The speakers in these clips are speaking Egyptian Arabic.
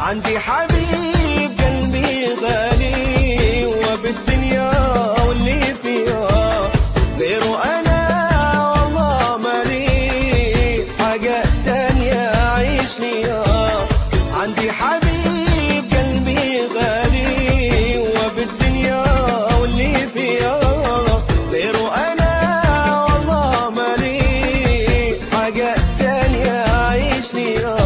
عندي حبيب قلبي غالي وبالدنيا واللي فيها غيره انا والله مالي حاجة تانية اعيش ليها عندي حبيب قلبي غالي وبالدنيا واللي فيها غيره انا والله مالي حاجة تانية اعيش ليها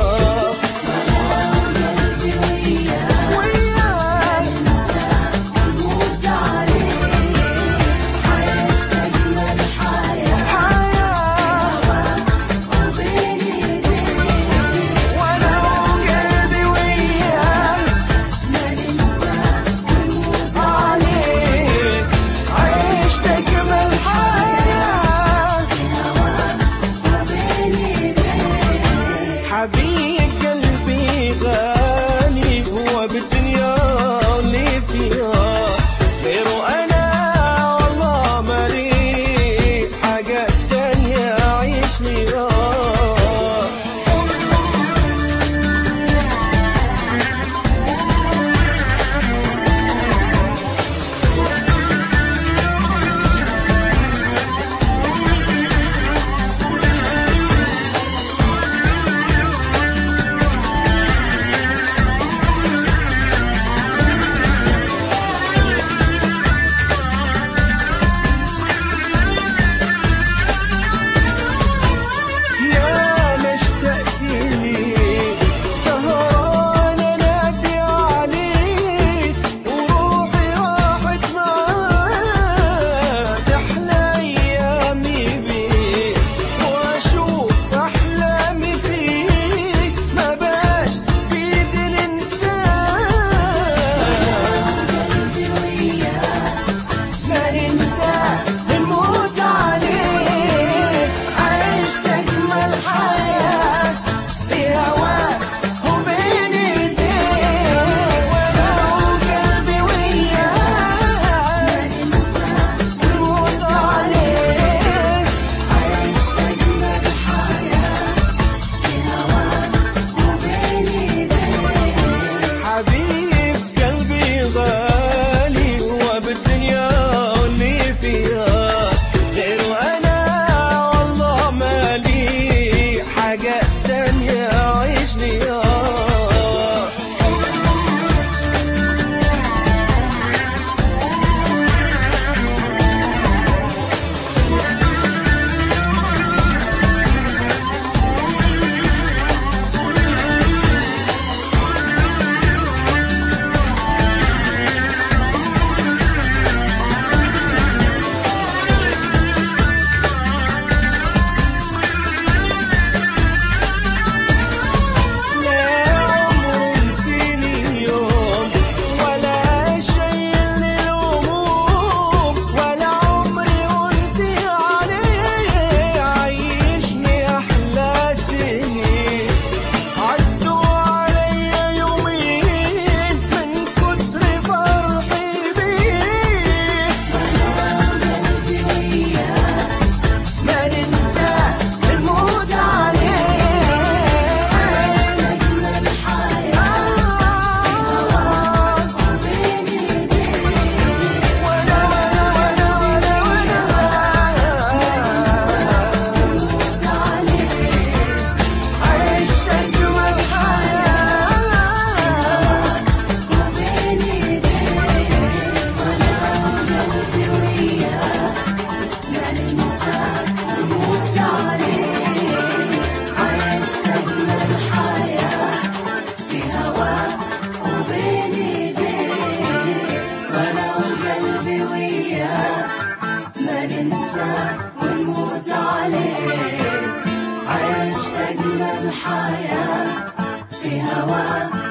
حبيب قلبي غالي هو بالدنيا اللي فيها غيره انا والله مالي حاجة تانية اعيش ليها يا مشتقت لي سهران انادي عليك وروحي راحت معاك تحلى ايامي بيك واشوف احلامي فيك ما باش بيدي الانسان ما ننسى نموت عليك عشت أجمل حياة في هواك وبين ايديك وانا وقلبي وياك نموت عليك عشت أجمل حياة في هواك وبين ايديك حبيب قلبي غالي وبالدنيا واللي فيها غيره انا والله مالي حاجة تانية اعيش ليها لا عمر نسيني يوم ولا شايلني الهموم ولا عمري وانتي عليه عيشني احلى سنين عدوا عليا يومين من كتر فرحي بيك ما ننسى نموت عليه ما ننسى ونموت عليه عشت أجمل حياة في هواك